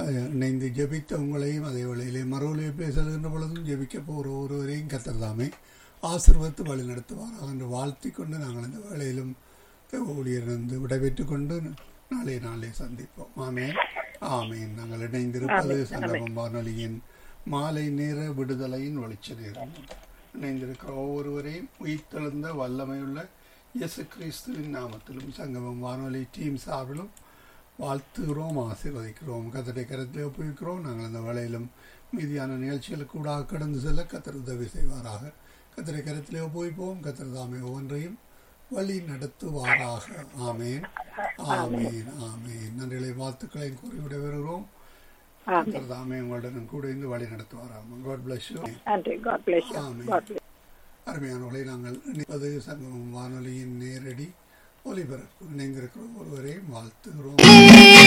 அஹ், இணைந்து ஜெபித்த உங்களையும் அதே வேளையிலே மறுவழியை பேசுகின்ற பொழுதும் ஜெபிக்க போகிற ஒருவரையும் கத்தர்தாமே ஆசீர்வத்து வழி நடத்துவாராக என்று வாழ்த்தி கொண்டு நாங்கள் இந்த வேளையிலும் ஊழியரிலிருந்து விடைபெற்றுக் கொண்டு நாளை நாளை சந்திப்போம் ஆமேன் ஆமேன் நாங்கள் இணைந்திருப்பது சங்கமம் வானொலியின் மாலை நேர விடுதலையின் வெளிச்ச நேரம் இணைந்திருக்கிற ஒவ்வொருவரையும் உயிர்த்தெழுந்த வல்லமையுள்ள இயேசு கிறிஸ்துவின் நாமத்திலும் சங்கமம் வானொலி டீம் சார்பிலும் வாழ்த்துகிறோம் ஆசீர்வதிக்கிறோம் கத்தடை கருத்தில் ஒப்புவிக்கிறோம் நாங்கள் அந்த வேளையிலும் மீதியான நிகழ்ச்சிகளுக்கு கூட கடந்து செல்ல கத்தர் உதவி செய்வாராக கத்தரை கருத்திலே ஒப்புவிப்போம் கத்தர் தாமே ஒவ்வொன்றையும் வழி நடத்துவாராக ஆமேன் ஆமேன் ஆமேன் நன்றிகளை வாழ்த்துக்களை கூறிவிட வருகிறோம் ஆமென். கத்தர் தாமே உங்களுடன் கூட இருந்து வழி நடத்துவாராம் காட் பிளஸ் யூ நன்றி God bless amen. God bless அருமையானவர்களை நாங்கள் இணைப்பது சங்கமம் வானொலியின் நேரடி ஒலிபரப்பு இணைந்திருக்கிற ஒருவரையும் வாழ்த்துகிறோம்